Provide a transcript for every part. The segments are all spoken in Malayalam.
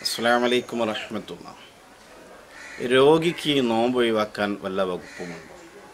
അസ്സാം വലൈക്കും വറഹമത്തുള്ള രോഗിക്ക് നോമ്പ് ഒഴിവാക്കാൻ വല്ല വകുപ്പുമുണ്ടോ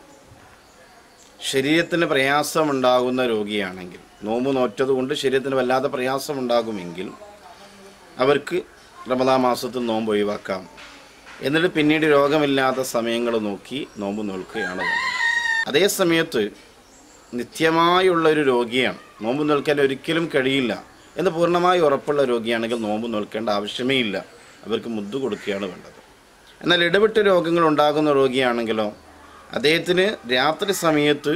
ശരീരത്തിന് പ്രയാസമുണ്ടാകുന്ന രോഗിയാണെങ്കിൽ നോമ്പ് നോറ്റത് കൊണ്ട് ശരീരത്തിന് വല്ലാതെ പ്രയാസമുണ്ടാകുമെങ്കിൽ അവർക്ക് റമദാ മാസത്തിൽ നോമ്പ് ഒഴിവാക്കാം എന്നിട്ട് പിന്നീട് രോഗമില്ലാത്ത സമയങ്ങൾ നോക്കി നോമ്പ് നോൽക്കുകയാണ് വേണ്ടത് അതേ സമയത്ത് നിത്യമായുള്ള ഒരു രോഗിയാണ് നോമ്പ് നോൽക്കാൻ ഒരിക്കലും കഴിയില്ല എന്ന് പൂർണ്ണമായി ഉറപ്പുള്ള രോഗിയാണെങ്കിൽ നോമ്പ് നോൽക്കേണ്ട ആവശ്യമേ ഇല്ല അവർക്ക് മുദ്ദു കൊടുക്കുകയാണ് വേണ്ടത് എന്നാൽ ഇടവിട്ട് രോഗങ്ങൾ ഉണ്ടാകുന്ന രോഗിയാണെങ്കിലോ അദ്ദേഹത്തിന് രാത്രി സമയത്ത്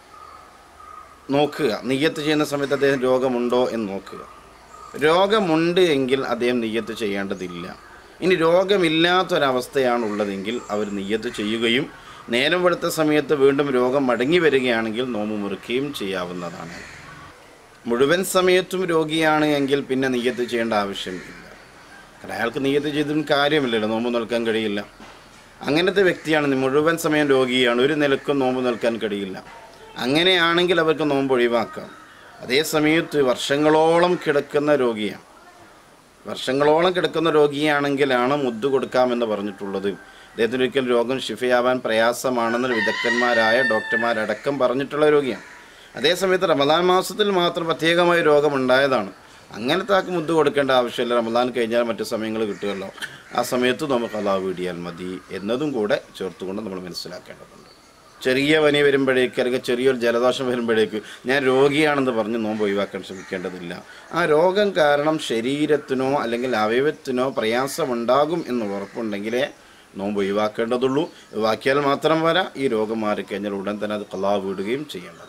നോക്കുക നെയ്യത്ത് ചെയ്യുന്ന സമയത്ത് അദ്ദേഹം രോഗമുണ്ടോ എന്ന് നോക്കുക രോഗമുണ്ട് എങ്കിൽ അദ്ദേഹം നെയ്യത്ത് ചെയ്യേണ്ടതില്ല ഇനി രോഗമില്ലാത്തൊരവസ്ഥയാണ് ഉള്ളതെങ്കിൽ അവർ നെയ്യത്ത് ചെയ്യുകയും നേരം വെളുത്ത സമയത്ത് വീണ്ടും രോഗം മടങ്ങി വരികയാണെങ്കിൽ നോമ്പ് മുറിക്കുകയും ചെയ്യാവുന്നതാണ് മുഴുവൻ സമയത്തും രോഗിയാണ് എങ്കിൽ പിന്നെ നെയ്യത്ത് ചെയ്യേണ്ട ആവശ്യമില്ല കാരണം അയാൾക്ക് നെയ്യത്ത് ചെയ്തിട്ടും കാര്യമില്ലല്ലോ നോമ്പ് നിൽക്കാൻ കഴിയില്ല അങ്ങനത്തെ വ്യക്തിയാണ് മുഴുവൻ സമയം രോഗിയാണ് ഒരു നിലക്കും നോമ്പ് നിൽക്കാൻ കഴിയില്ല അങ്ങനെയാണെങ്കിൽ അവർക്ക് നോമ്പ് ഒഴിവാക്കാം അതേ സമയത്ത് വർഷങ്ങളോളം കിടക്കുന്ന രോഗിയാണ് വർഷങ്ങളോളം കിടക്കുന്ന രോഗിയാണെങ്കിലാണ് മുദ്ദു കൊടുക്കാമെന്ന് പറഞ്ഞിട്ടുള്ളത് അദ്ദേഹത്തിന് ഒരിക്കൽ രോഗം ഷിഫയാവാൻ പ്രയാസമാണെന്ന് വിദഗ്ധന്മാരായ ഡോക്ടർമാരടക്കം പറഞ്ഞിട്ടുള്ള രോഗിയാണ് അതേസമയത്ത് റമദാൻ മാസത്തിൽ മാത്രം പ്രത്യേകമായ രോഗമുണ്ടായതാണ് അങ്ങനത്തെ ആൾക്ക് മുദ്ദു കൊടുക്കേണ്ട ആവശ്യമില്ല റമദാൻ കഴിഞ്ഞാൽ മറ്റു സമയങ്ങൾ കിട്ടുമല്ലോ ആ സമയത്ത് നമുക്ക് അള്ളാഹ് വീടിയാൽ മതി എന്നതും കൂടെ ചേർത്തുകൊണ്ട് നമ്മൾ മനസ്സിലാക്കേണ്ടതുണ്ട് ചെറിയ പനി വരുമ്പോഴേക്ക് അല്ലെങ്കിൽ ചെറിയൊരു ജലദോഷം വരുമ്പോഴേക്ക് ഞാൻ രോഗിയാണെന്ന് പറഞ്ഞ് നോമ്പ് ഒഴിവാക്കാൻ ശ്രമിക്കേണ്ടതില്ല ആ രോഗം കാരണം ശരീരത്തിനോ അല്ലെങ്കിൽ അവയവത്തിനോ പ്രയാസമുണ്ടാകും എന്ന് ഉറപ്പുണ്ടെങ്കിലേ നോമ്പ് ഒഴിവാക്കേണ്ടതുള്ളൂ ഒഴിവാക്കിയാൽ മാത്രം വരാ ഈ രോഗം മാറിക്കഴിഞ്ഞാൽ ഉടൻ തന്നെ അത് കലാ വിടുകയും ചെയ്യേണ്ടതാണ്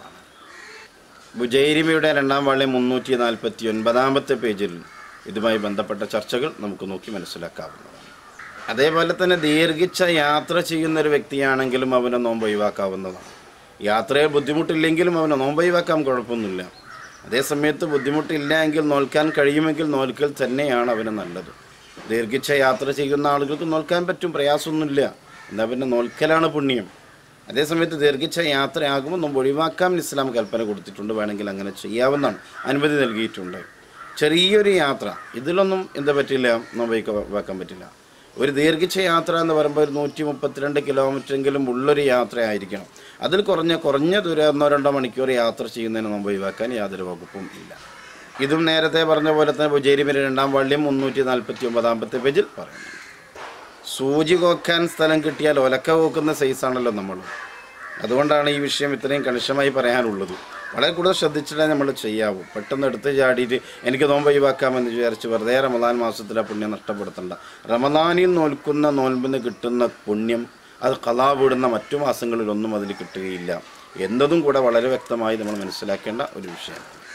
ബുജൈരിമയുടെ രണ്ടാം വാള്യം മുന്നൂറ്റി നാൽപ്പത്തി ഒൻപതാമത്തെ പേജിൽ ഇതുമായി ബന്ധപ്പെട്ട ചർച്ചകൾ നമുക്ക് നോക്കി മനസ്സിലാക്കാവുന്നതാണ് അതേപോലെ തന്നെ ദീർഘിച്ച യാത്ര ചെയ്യുന്ന ഒരു വ്യക്തിയാണെങ്കിലും അവനെ നോമ്പ് ഒഴിവാക്കാവുന്നതാണ് യാത്രയിൽ ബുദ്ധിമുട്ടില്ലെങ്കിലും അവനെ നോമ്പ് ഒഴിവാക്കാൻ കുഴപ്പമൊന്നുമില്ല അതേസമയത്ത് ബുദ്ധിമുട്ടില്ല എങ്കിൽ നോൽക്കാൻ കഴിയുമെങ്കിൽ നോൽക്കൽ തന്നെയാണ് അവന് നല്ലത് ദീർഘിച്ച യാത്ര ചെയ്യുന്ന ആളുകൾക്ക് നോൽക്കാൻ പറ്റും പ്രയാസമൊന്നുമില്ല എന്നാൽ പിന്നെ നോൽക്കലാണ് പുണ്യം അതേസമയത്ത് ദീർഘിച്ച യാത്രയാകുമ്പോൾ നോമ്പ് ഒഴിവാക്കാൻ ഇസ്ലാം കൽപ്പന കൊടുത്തിട്ടുണ്ട് വേണമെങ്കിൽ അങ്ങനെ ചെയ്യാവുന്നതാണ് അനുമതി നൽകിയിട്ടുണ്ട് ചെറിയൊരു യാത്ര ഇതിലൊന്നും എന്താ പറ്റില്ല നോമ്പ് ഒഴിവാക്കാൻ പറ്റില്ല ഒരു ദീർഘിച്ച യാത്ര എന്ന് പറയുമ്പോൾ ഒരു നൂറ്റി മുപ്പത്തിരണ്ട് കിലോമീറ്ററെങ്കിലും ഉള്ളൊരു യാത്ര ആയിരിക്കണം അതിൽ കുറഞ്ഞ കുറഞ്ഞ ദൂരം ഒന്നോ രണ്ടോ മണിക്കൂർ യാത്ര ചെയ്യുന്നതിന് മുമ്പ് ഒഴിവാക്കാൻ യാതൊരു വകുപ്പും ഇല്ല ഇതും നേരത്തെ പറഞ്ഞ പോലെ തന്നെ ബുജേരിമിൻ്റെ രണ്ടാം വള്ളിയും മുന്നൂറ്റി നാൽപ്പത്തി ഒമ്പതാമത്തെ പേജിൽ പറയുന്നു സൂചി കോക്കാൻ സ്ഥലം കിട്ടിയാൽ ഒലക്ക കോക്കുന്ന സൈസാണല്ലോ നമ്മൾ അതുകൊണ്ടാണ് ഈ വിഷയം ഇത്രയും കണിശമായി പറയാനുള്ളത് വളരെ കൂടുതൽ ശ്രദ്ധിച്ചിട്ടേ നമ്മൾ ചെയ്യാവൂ പെട്ടെന്ന് എടുത്ത് ചാടിയിട്ട് എനിക്ക് നോമ്പ് ഒഴിവാക്കാമെന്ന് വിചാരിച്ച് വെറുതെ റമദാൻ മാസത്തിലെ പുണ്യം നഷ്ടപ്പെടുത്തണ്ട റമദാനിൽ നോൽക്കുന്ന നോൻപിന് കിട്ടുന്ന പുണ്യം അത് കലാ വിടുന്ന മറ്റു മാസങ്ങളിലൊന്നും അതിൽ കിട്ടുകയില്ല എന്നതും കൂടെ വളരെ വ്യക്തമായി നമ്മൾ മനസ്സിലാക്കേണ്ട ഒരു വിഷയമാണ്